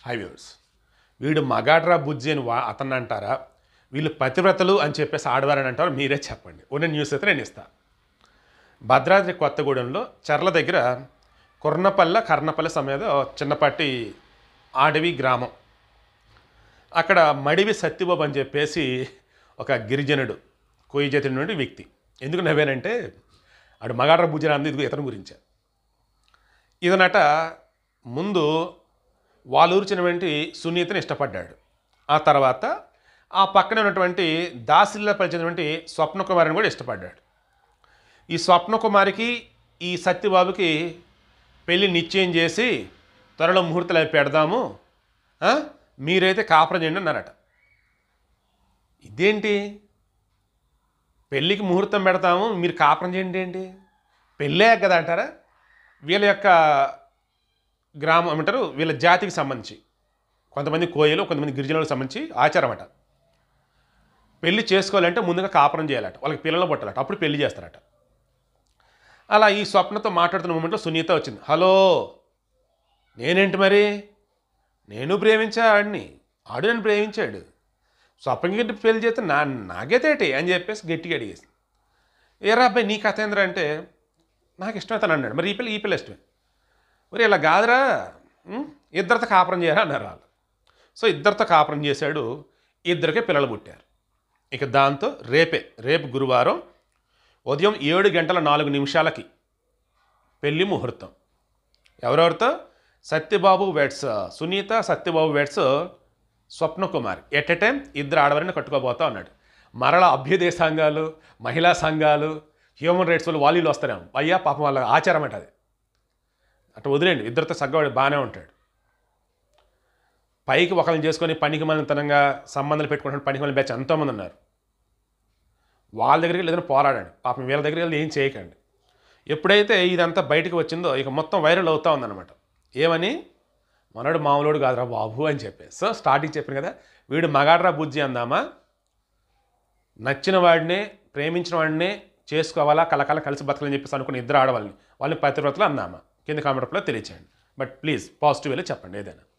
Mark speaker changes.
Speaker 1: High viewers వీడు మగాడ్రా బుజ్జి అని వా అతన్ని అంటారా వీళ్ళు పతివ్రతలు అని చెప్పేసి ఆడవారని అంటారు మీరే చెప్పండి ఉన్న న్యూస్ అయితే నేను ఇస్తాను భద్రాద్రి కొత్తగూడెంలో చర్ల దగ్గర కుర్నపల్లె కర్ణపల్లె సమేత ఓ చిన్నపాటి అడవి గ్రామం అక్కడ మడివి సత్యబాబు అని చెప్పేసి ఒక గిరిజనుడు కోయి జాతి నుండి వ్యక్తి ఎందుకు నవ్వానంటే ఆడు మగాడ్ర భుజన అంది ఇదిగో ఇతని గురించే ఇతనట ముందు వాళ్ళూర్చినటువంటి సునీతని ఇష్టపడ్డాడు ఆ తర్వాత ఆ పక్కన ఉన్నటువంటి దాసిల్లో పరిచినటువంటి స్వప్నకుమారిని కూడా ఇష్టపడ్డాడు ఈ స్వప్నకుమారికి ఈ సత్యబాబుకి పెళ్లి నిశ్చయం చేసి త్వరలో ముహూర్తాలు అవి పెడదాము ఆ? మీరైతే కాపురం చేయండి అన్నారట ఇదేంటి పెళ్ళికి ముహూర్తం పెడతాము మీరు కాపురం చేయండి ఏంటి పెళ్ళే కదా అంటారా వీళ్ళ యొక్క గ్రామం ఏమంటారు వీళ్ళ జాతికి సంబంధించి కొంతమంది కోయలు కొంతమంది గిరిజనులకు సంబంధించి ఆచారం అట పెళ్లి చేసుకోవాలంటే ముందుగా కాపురం చేయాలట వాళ్ళకి పిల్లలు పుట్టాలట అప్పుడు పెళ్లి చేస్తారట అలా ఈ స్వప్నతో మాట్లాడుతున్న మూమెంట్లో సునీత వచ్చింది హలో నేనేంటి మరి నేను ప్రేమించా ఆడిని ఆడు నన్ను ప్రేమించాడు స్వప్నకి పెళ్లి చేస్తే నా నాకేతేటి అని చెప్పేసి గట్టిగా అడిగేసి ఏరా అబ్బాయి నీ కథ ఏంద్రా అంటే నాకు ఇష్టమే తను అన్నాడు మరి ఈ పిల్ల ఈ పిల్ల ఇష్టమే మరి ఇలా కాదురా ఉం? ఇద్దరితో కాపురం చేయరా అన్నారు వాళ్ళు సో ఇద్దరితో కాపురం చేశాడు ఇద్దరికే పిల్లలు పుట్టారు ఇక దాంతో రేపే రేపు గురువారం ఉదయం ఏడు గంటల నాలుగు నిమిషాలకి పెళ్లి ముహూర్తం ఎవరెవరితో Satyababu weds Sunitha Satyababu weds Swapnakumari at a time ఇద్దరు ఆడవారిని కట్టుకోబోతా ఉన్నాడు మరల అభ్యుదయ సంఘాలు మహిళా సంఘాలు హ్యూమన్ రైట్స్ వాళ్ళు వాళ్ళు వీళ్ళు వస్తారేమో అయ్యా పాపం వాళ్ళ ఆచారం అంటే అది అట్లా వదిలేండి ఇద్దరితో సగ్గవాడు బాగానే ఉంటాడు పైకి ఒకరిని చేసుకొని పనికి మనంతనంగా సంబంధాలు పెట్టుకుంటున్న పనికి మళ్ళీ బ్యాచ్ ఎంతోమంది ఉన్నారు వాళ్ళ దగ్గరికి వెళ్ళి ఏదైనా పోరాడండి పాపం వీళ్ళ దగ్గరికి వెళ్ళి ఏం చేయకండి ఎప్పుడైతే ఇదంతా బయటకు వచ్చిందో ఇక మొత్తం వైరల్ అవుతా ఉందన్నమాట ఏమని మనోడు మామూలుడు కాదురా బాబు అని చెప్పేసి సో స్టార్టింగ్ చెప్పాను కదా వీడు మగాడ్రా బుజ్జి అందామా నచ్చిన వాడినే ప్రేమించిన వాడినే చేసుకోవాలా కలకాల కలిసి బతకాలని చెప్పేసి అనుకున్న ఇద్దరు ఆడవాళ్ళని వాళ్ళని పతివ్రతలు అందామా కింద కామెంట్లో తెలియచేయండి బట్ ప్లీజ్ పాజిటివ్ వెళ్ళి చెప్పండి ఏదైనా